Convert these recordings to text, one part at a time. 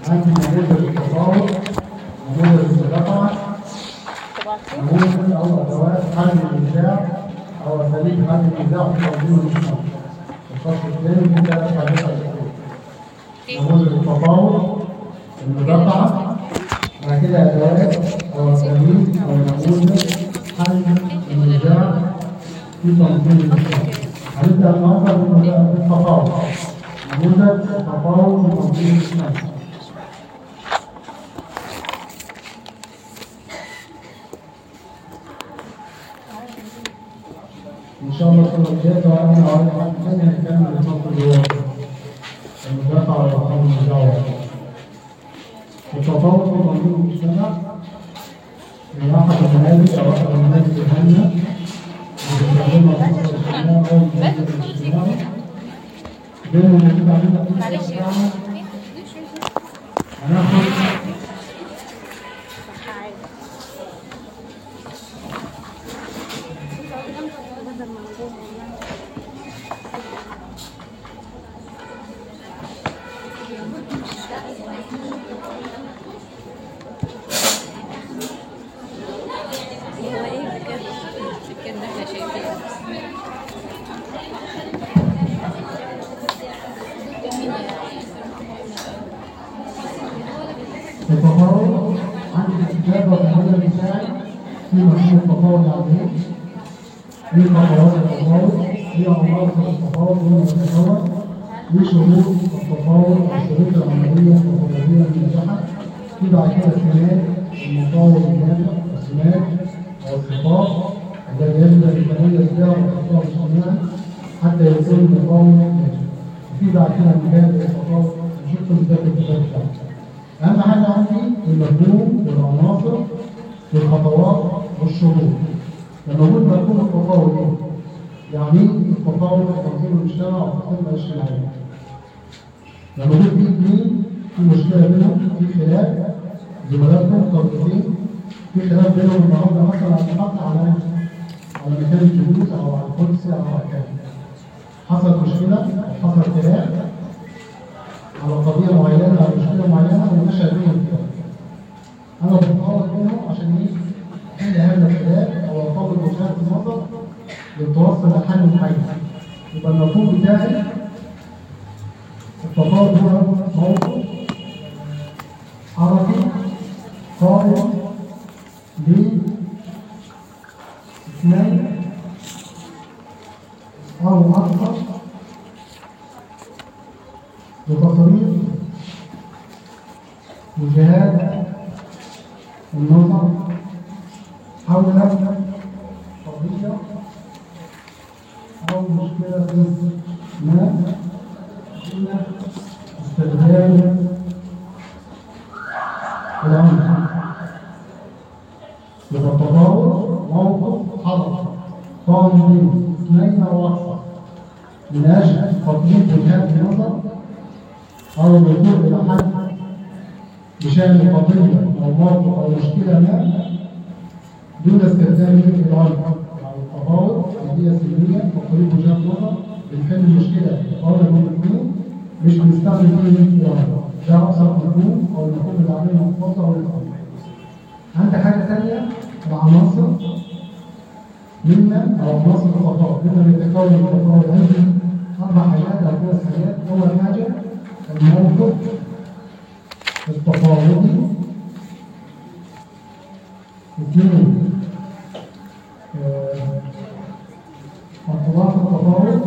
عندي نموذج التفاوض نموذج الرفع نموذج او ادوات حل النزاع او اساليب حل النزاع في تنظيم المجتمع الفصل الثاني في ثلاث حاجات اساسيه نموذج التفاوض المدافعه بعد كده ادوات او اساليب او نموذج حل النزاع في تنظيم المجتمع هنبدا النهارده بالتفاوض نموذج تفاوض في تنظيم المجتمع ان شاء الله السنه الجايه طبعا انا عارف عن ثانيه نكمل الفصل اللي هو المدافع على الارقام المجاوره التفاوض في تنظيم المجتمع من احد المناهج او احد المناهج الهامه اللي بتستخدمها في مصر الاجتماعي او المناهج الاجتماعي بين الموجود عندنا في معلش يا الجامعة هناخد هو ايه بجد كنا احنا شايفين التفاوض عند الاستجابة والعمل المساعد في مفهوم التفاوض يعني ايه؟ ايه خطوات التفاوض؟ ايه عناصر التفاوض ومن يتكون؟ ايه شروط التفاوض والشروط العملية والتفاوضية الناجحة؟ في بعد كده سمات المفاوض الناجح السمات او الخطاب الذي يجب ان يتميز بها الخطاب الاجتماعي حتى يكون المفاوض ناجح. وفي بعد كده مجال التفاوض نشوف ازاي الكتاب بتاعته. اهم حاجه عندي المفهوم والعناصر والخطوات والشروط لما اقول مفهوم التفاوض ايه؟ يعني ايه التفاوض في تنظيم المجتمع وتنظيم الاجتماعي لما اقول في اثنين في مشكله بينهم في خلاف زملاء مرتبطين في خلاف بينهم النهارده مثلا على الحق على على مكان الجلوس او على الكرسي او على كذا حصل مشكله او حصل خلاف على قضية معينة أو مشكلة معينة ونشأ بينهم كده. أنا بتفاوض بينهم عشان إيه؟ أحل هذا الخلاف أو أطور وجهات النظر للتوصل لحل محايد. يبقى المفهوم بتاعي التفاوض هو موقف حركي قائم لاثنين أو أكثر لتصريف وجهات النظر حول قضية أو مشكلة ما دون استخدام العنف يبقى التضارب موقف حرج قام بين اثنين أو أكثر من أجل تطبيق وجهات النظر أو الوصول إلى حل بشأن قضية أو موقف أو مشكلة ما دون استخدام العنف يعني التفاوض قضية سلمية وطريق وجهات نظر بنحل المشكلة قول الاثنين مش بنستخدم فيه العنف ده أبسط مفهوم أو المفهوم اللي عليه مختصر أو الإخوان عندي حاجة ثانية العناصر مما أو عناصر التفاوض مما يتكون التفاوض عندي أربع حاجات أو خمس حاجات أول حاجة الموقف التفاوضي اثنين آه، خطوات التفاوض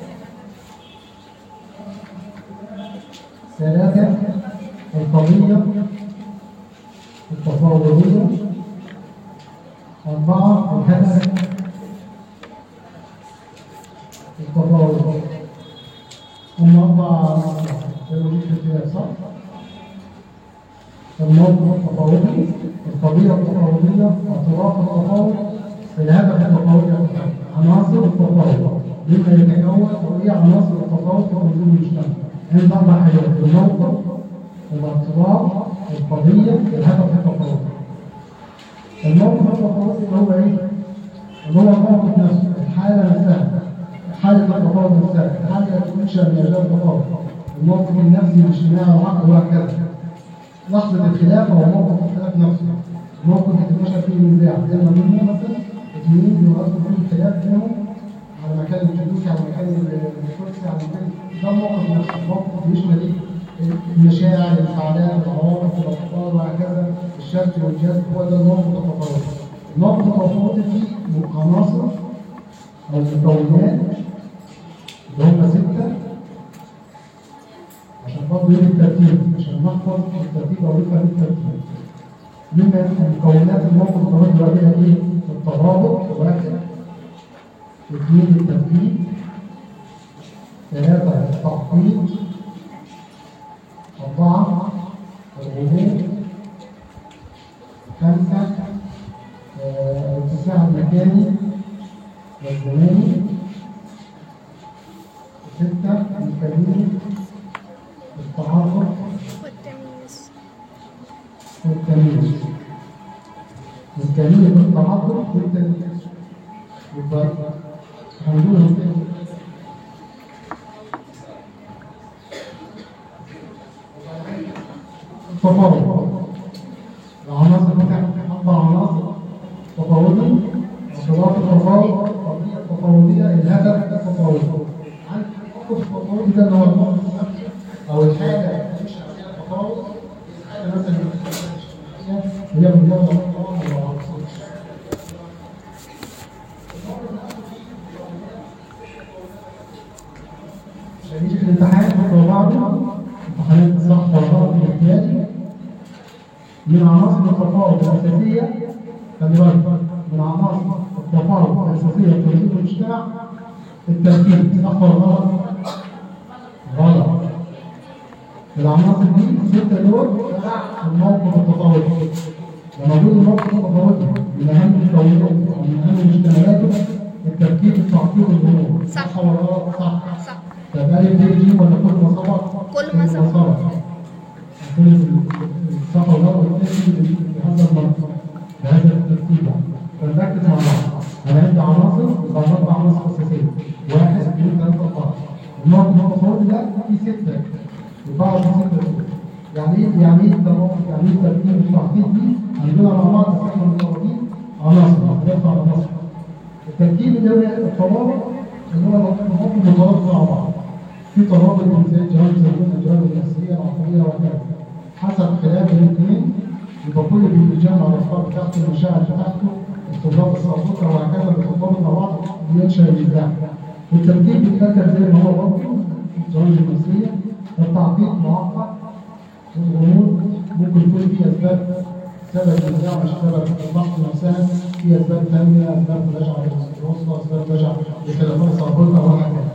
ثلاثة القضية التفاوضية أربعة الهدف التفاوضي هم أربع تلوجيك الخلاف صح؟ الموقف التفاوضي القضية التفاوضية اعتراف التفاوض الهدف التفاوضي عناصر التفاوض مما يتكون وهي عناصر التفاوض في تنظيم المجتمع عند أربع حاجات الموقف الاعتراف القضية الهدف التفاوضي الموقف التفاوضي اللي هو ايه؟ اللي هو الموقف نفسه الحالة نفسها حالة التفاوض نفسها الحالة التي تنشأ من أجل التفاوض الموقف النفسي الاجتماعي وهكذا لحظة الخلاف أو موقف الخلاف نفسه موقف يتنشأ فيه النزاع لأن منهم مثلا اثنين بيؤدوا فيه الخلاف بينهم على مكان الجلوس على مكان الكرسي على مكان ده موقف نفسه موقف بيشمل ايه؟ المشاعر الانفعالات العواطف الافكار وهكذا الشد والجذب هو ده الموقف التفاوضي الموقف التفاوضي فيه عناصر او مكونات اللي هم سته عشان برضه يجي الترتيب عشان نحفظ الترتيب او نفهم الترتيب مما مكونات الموقف التفاوضي بقى ايه؟ الترابط واحد اثنين الترتيب ثلاثة التعقيد أربعة الغموض خمسة آه، الاتساع المكاني والزماني ستة الكبير التعاطف والتمييز والتمييز الكبير التعاطف والتمييز يبقى هنقولهم كده تفاوض العناصر مثلا أربع عناصر تفاوضي وصلات التفاوض قضية تفاوضية الهدف التفاوض عندي موقف التفاوضي ده اللي هو الموقف نفسه أو الحاجة اللي مش فيها تفاوض حاجة مثلا هي مجرد تفاوض أو عكسه عشان يجي في الامتحان بكره بعده امتحانات الصح والغلط الاختياري من عناصر التفاوض الاساسيه خلي بالك من عناصر التفاوض الاساسيه في تنظيم المجتمع الترتيب صح ولا غلط؟ غلط العناصر دي الستة دول تبع الموقف التفاوضي لما اقول الموقف التفاوضي من اهم مكوناته او من اهم مشتملاته التركيب التعقيد والغموض صح. ولا غلط؟ صح صح طب هل دي دي ولا كل ما سبق؟ كل ما سبق. كل الصح والغلط والتأكيد بهذا المنطق بهذا الترتيب فنركز مع بعض انا عندي عناصر يبقى اربع عناصر اساسيه واحد اثنين ثلاثه اربعه النقط المتفاوض ده في سته يبقى في سته دول. يعني ايه يعني ايه التوافق يعني ايه الترتيب والتعقيد دي عندنا مع بعض بس احنا متفقين عناصر ثلاث عناصر التركيب اللي هو الترابط اللي هو الحكم المترابط مع بعض في ترابط من زي الجوانب الزوجيه الجوانب الاساسيه العقليه وهكذا حسب خلاف الاثنين يبقى كل بيتجمع الافكار بتاعته المشاعر بتاعته الخبرات السابقه وهكذا بترتبط مع بعض بينشا النزاع والترتيب بيتذكر زي ما هو برضه الجوانب النفسيه التعقيد معقد والغموض ممكن يكون فيه اسباب سبب النزاع مش سبب الضغط نفسها في اسباب ثانيه اسباب تراجع الوسطى اسباب تراجع لخلافات سابقه وهكذا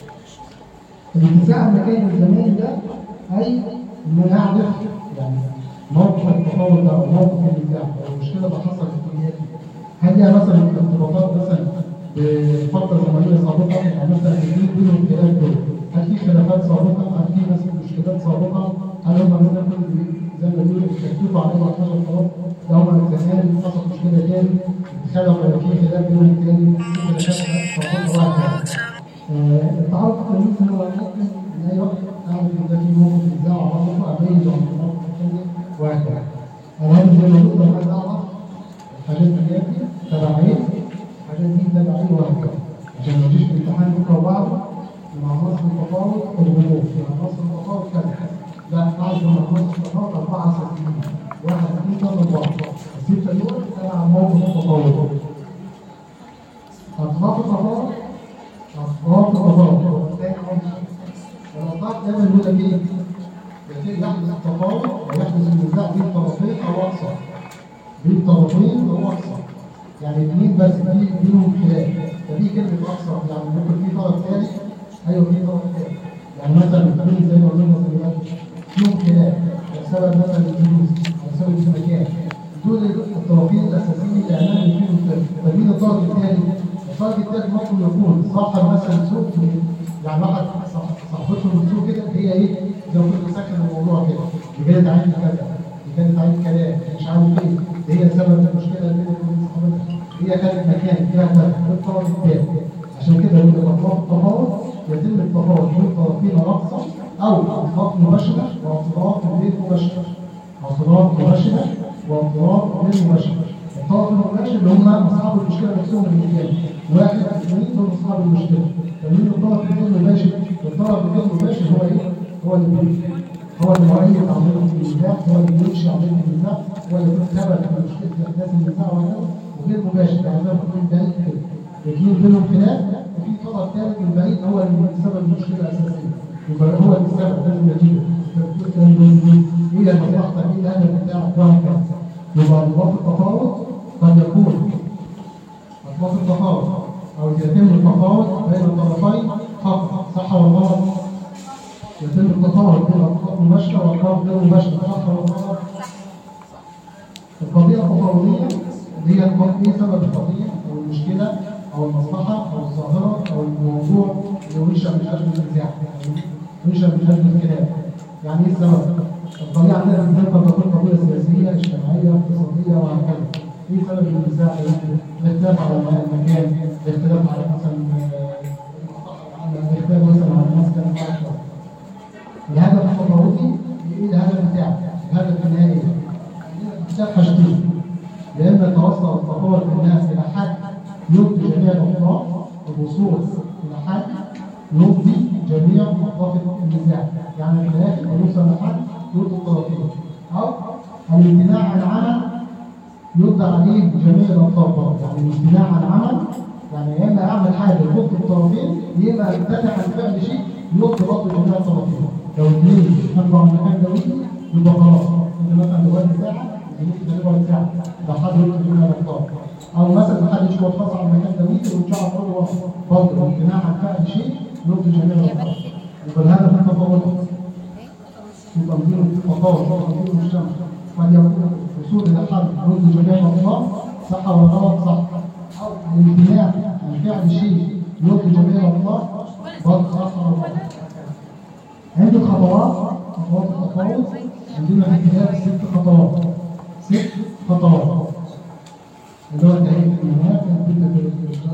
الاتساع المكاني والزماني ده اي انه يعرف يعني موقف التفاوض ده او موقف النزاع او المشكله اللي حصلت في الكليات دي. هل ليها مثلا ارتباطات مثلا بفتره زمنيه سابقه او مثلا في بينهم خلاف دول هل في خلافات سابقه هل في مثلا مشكلات سابقه هل هم مثلا كل زي ما بيقولوا بيكتبوا عليهم 11 خلاص ده هم زمان حصل مشكله تاني اتخلق ولا في خلاف بينهم تاني في خلافات سابقه وهكذا التعرف على الناس هو ممكن ان اي وقت اعمل ده في موقف نزاع وعرفه اميز عن الموقف الثاني وهكذا. انا هذا زي ما قلت انا عايز اعرف الحاجات دي تبع ايه؟ الحاجات دي تبع ايه وهكذا. عشان ما تجيش في الامتحان بكره وبعده من عناصر التفاوض الغموض، من عناصر التفاوض كذا. لا اعرف من عناصر التفاوض اربعه اساسيين. واحد اثنين ثلاثه اربعه. السته دول تبع موقف التفاوض. اطراف التفاوض أطراف التفاوض الأطراف دايما يقول لك إيه؟ يصير يحدث التفاوض ويحدث النزاع بين طرفين أو أكثر بين طرفين أو أكثر يعني اثنين بس في بينهم خلاف فدي كلمة أكثر يعني ممكن في طرف ثالث أيوه في طرف ثالث يعني مثلا اثنين زي ما قلنا دلوقتي فيهم خلاف بسبب مثلا الفلوس أو بسبب المكان دول الطرفين الأساسيين اللي أمام فيهم الفرق فمين الطرف الثالث؟ الطرف الثالث ممكن يكون صاحب مثلا سوق يعني واحد صاحبته من سوق كده هي ايه زي ما كنت مسكن الموضوع كده دي كانت عايز كذا دي كانت عايز كلام مش عارف ايه دي هي سبب المشكله اللي بين صاحبتها هي كانت مكان فيها كذا ده الطرف الثالث عشان كده يقول لك اطراف التفاوض يتم التفاوض بين طرفين رقصه او اطراف مباشره واطراف غير مباشره اعتراض مباشرة واعتراض غير مباشر الطرف المباشر اللي هم اصحاب المشكله نفسهم الرجال واحد اثنين دول اصحاب المشكله فمين الطرف الغير مباشر الطرف الغير مباشر هو ايه؟ هو اللي هو اللي مؤيد عمليه النزاع هو اللي بينشئ عمليه النزاع هو اللي يكون سبب في مشكله احداث النزاع وهكذا وغير مباشر يعني ده بيكون دليل كده الاثنين بينهم خلاف وفي طرف ثالث البعيد هو اللي سبب المشكله الاساسيه يبقى هو اللي السبب ده النتيجه ايه المصلحه ايه الهدف بتاعك وهكذا يبقى نظام التفاوض قد يكون نظام التفاوض او يتم التفاوض بين الطرفين فقط صح ولا غلط؟ يتم التفاوض بين الاطراف المباشره والاطراف غير مباشره صح ولا غلط؟ القضيه التفاوضيه اللي هي الق- ايه سبب القضيه او المشكله او المصلحه او الظاهره او الموضوع اللي ينشا من اجل النزاع يعني ينشا من اجل الخلاف يعني ايه السبب؟ القضيه عندنا في الفقه قد تكون قضيه سياسيه اجتماعيه اقتصاديه وهكذا ايه سبب النزاع؟ الاختلاف على المكان الاختلاف على مثلا آه، المصلحه العامه الاختلاف مثلا على المسكن وهكذا الهدف التفاوضي ايه الهدف بتاعك؟ الهدف النهائي بتاع حاجتين يا اما توصل التفاوض الناس الى حد يرضي جميع الاطراف الوصول الى حد يرضي جميع اطراف النزاع يعني في الاخر نوصل لحد يرضي الطرفين او الامتناع عن عمل يرضى عليه جميع الاطراف برضه. يعني الامتناع عن عمل يعني يا اما اعمل حاجه يرضي الطرفين يا اما امتنع عن فعل شيء يرضي برضه جميع الطرفين لو اثنين حبوا عن مكان دوي يبقى خلاص انت مثلا دلوقتي ساعه ممكن تبقى ساعه لو حد يرضي جميع الاطراف او مثلا حد يشوف خاص على مكان دوي ويرجع برضه برضه امتناع عن فعل شيء يرضي جميع الاطراف يبقى الهدف التفاوض يبقى مدير التفاوض مدير المجتمع قد يكون الوصول الى حل ضد جميع الاطراف صح ولا غلط صح او الامتناع عن فعل شيء يرضي جميع الاطراف برضه صح ولا غلط عند الخطوات خطوات التفاوض عندنا في الكتاب ست خطوات ست خطوات اللي هو تهيئة المناخ بدا في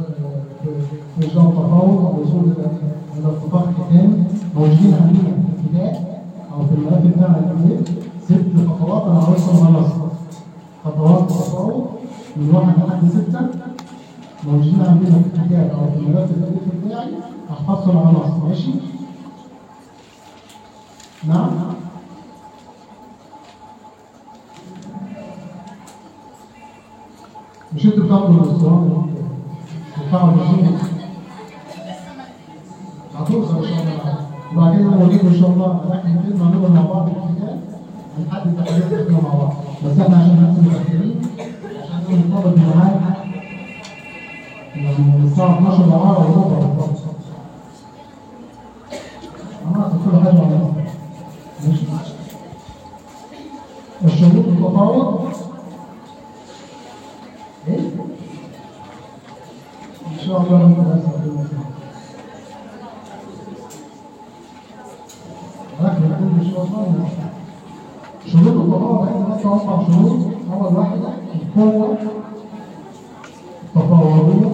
في إجراء التفاوض أو الوصول إلى إلى اتفاق ختامي موجودين عندنا في الكتاب أو في الملف بتاعنا الكبير ست خطوات أنا عاوزهم منصة خطوات التفاوض من واحد لحد ستة موجودين عندنا في الكتاب أو في الملف الكبير بتاعي أحفظهم على نص ماشي؟ نعم مش انتوا بتاخدوا الاسطوانه بتاعوا الرسوم هتوصل ان شاء الله وبعدين انا اوريكم ان شاء الله اماكن كتير نعملها مع بعض في الكتاب هنحدد تحديات احنا مع بعض بس احنا عشان نحسن متاخرين عشان نكون مرتبط بميعاد من الساعه 12 ل 10 وربع بالظبط عملت كل حاجه على بعض. ماشي الشروط التفاوض ايه؟ ان شاء الله ممكن اسال في الموضوع لكن نقول ان شاء الله شروط التفاوض عندنا اربع شروط اول واحده القوه التفاوضيه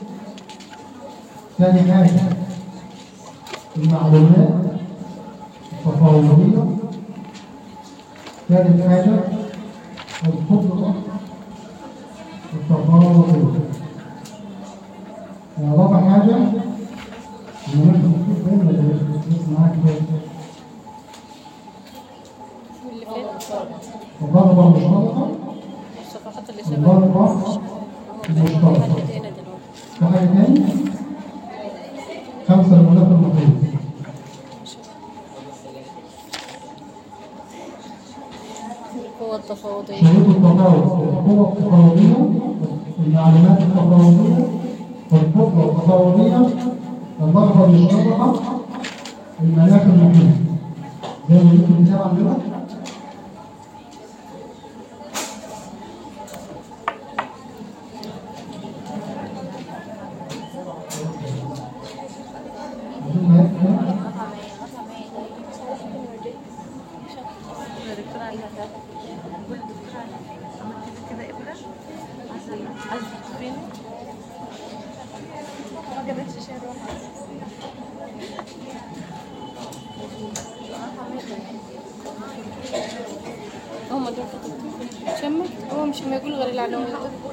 ثاني حاجه المعلومات التفاوضيه ثالث حاجه القدره التفاوضيه رابع حاجه المهم المفروض دايما اللي بيسمع معاك كده واللي فات الضربه المشتركه الصفحات اللي سبقت الضربه المشتركه حدد هنا دلوقتي في حاجه تاني خمسه الملف المطلوب القوة التفاوضية شروط التفاوض القوة التفاوضية المعلومات التفاوضية القدرة التفاوضية الضربة المشتركة المناخ المحيط زي ما قلت الكتاب عندنا بدون ما يكفي الدكتورة عليها ده كل دكتورة عملت كده إبرة عايزة تشوفيني ما جابتش شهر هم الموضوع كده شمك هو مش ما يقول غير العناوين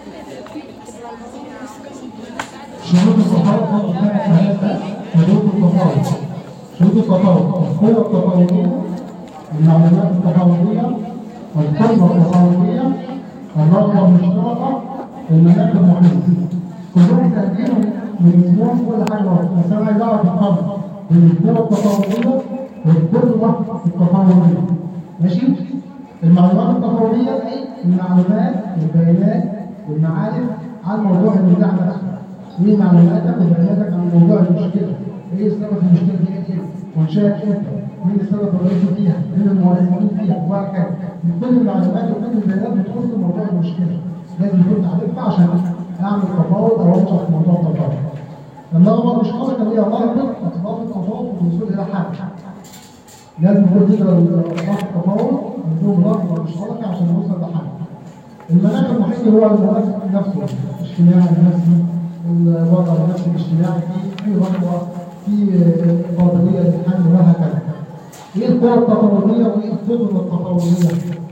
شروط التفاوض هو كانت ثلاثة شروط التفاوض شروط التفاوض القوة التفاوضية المعلومات التفاوضية القدرة التفاوضية الرغبة المشتركة المناخ المحيط كلهم تأكيدهم من اسمهم كل حاجة واحدة بس أنا عايز أعرف الفرق بين القوة التفاوضية والقدرة التفاوضية ماشي؟ المعلومات التفاوضية أي المعلومات البيانات والمعارف عن موضوع النزاع نفسه ايه معلوماتك وبياناتك عن موضوع المشكله؟ ايه سبب المشكله دي ايه؟ وانشات امتى؟ مين السبب الرئيسي فيها؟ مين المؤثرين فيها؟ وهكذا. كل المعلومات وكل البيانات بتخص موضوع المشكله. لازم يكون عارفها عشان اعمل تفاوض او انشط في موضوع التفاوض. اللغه مش قصه هي لغه اطلاق التفاوض والوصول الى حل. لازم يكون يقرا اطلاق التفاوض بدون رغبه مشتركه عشان نوصل لحل. المناخ المحيطي هو المناخ نفسه الاجتماعي النفسي الوضع النفسي الاجتماعي في في رغبه في قابليه للحل وهكذا. ايه القوى التفاوضيه وايه القدره التفاوضيه؟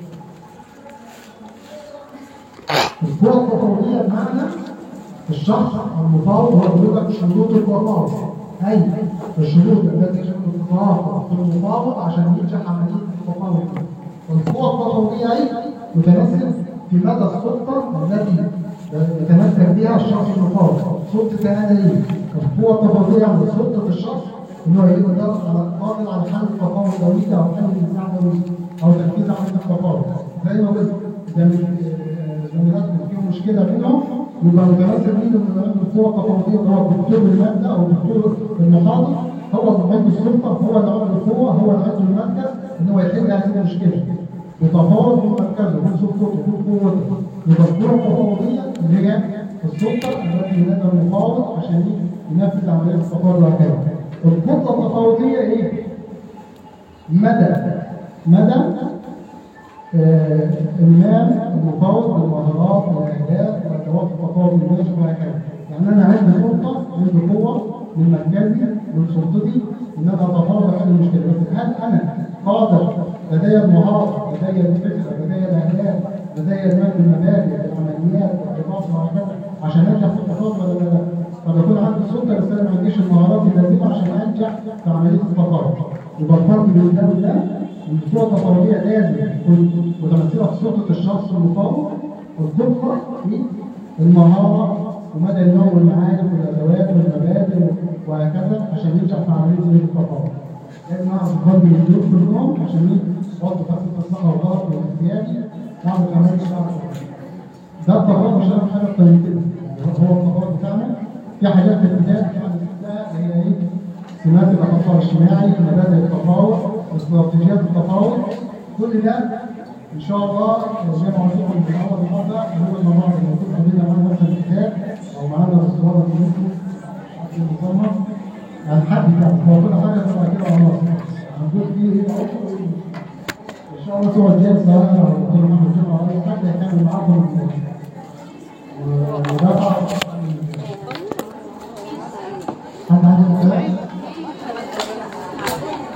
القوى التفاوضيه بمعنى الشخص المفاوض هو بيقول لك شروط التفاوض اي الشروط التي تتوافق في المفاوض عشان ينجح عمليه التفاوض القوى التفاوضيه اي تتمثل في مدى السلطه التي يتمثل بها الشخص المفاوض سلطه انا ايه؟ القوه التفاوضيه عند سلطه الشخص ان هو يقدر على قادر على حل التفاوض دولي او حل النزاع دولي او تنفيذ عمليه التفاوض زي ما قلت زميلات فيهم مشكله بينهم يبقى متمثل مين من عنده القوه التفاوضيه اللي هو الدكتور الماده او الدكتور المحاضر هو اللي عنده السلطه هو اللي عنده القوه هو اللي عنده المركز ان هو يحل هذه المشكله يتفاوض من مركزه من سلطته من قوته يبقى القوه التفاوضيه اللي هي السلطه التي ينادى المفاوض عشان ينفذ عمليه التفاوض وهكذا الكتله التفاوضيه ايه؟ مدى مدى آه، المال المفاوض بالمهارات والاهداف والادوات التفاوض المناسب وهكذا يعني انا عندي سلطه عندي قوه من مركزي من سلطتي ان انا اتفاوض حل المشكله بس هل انا قادر لدي المهاره لدي الفكره لدي الاهداف لدي المال المبادئ العمليات والعلاقات وهكذا عشان انجح في التفاوض ولا لا؟ قد يكون عندي سلطه بس انا ما عنديش المهارات اللازمه عشان انجح في عمليه التفاوض يبقى الفرق بين ده وده القوة التفاوضية لازم تكون متمثلة في سلطة الشخص المفاوض والدقة في المهارة ومدى النوع والمعارف والأدوات والمبادئ وهكذا عشان ينجح في عملية التفاوض. لازم نعرف الفرق بين دول كلهم عشان برضه تخفيف الصح والغلط والاحتياجي نعرف كمان نشتغل ده التفاوض مش هنعمل حاجة أكتر من كده. يعني هو التفاوض بتاعنا في حاجات في البداية في حاجة اللي هي إيه؟ سمات التفاوض الاجتماعي مبادئ التفاوض استراتيجيات التفاوض كل ده ان شاء الله زي ما قلت لكم في اول النهارده هو الموضوع اللي موجود عندنا معانا مثلا الكتاب او معانا الاستراتيجيه اللي ممكن حد المصنف يعني حد كان هو كل حاجه تبقى كده على راسنا هنقول فيه ايه ان شاء الله تقعد جالس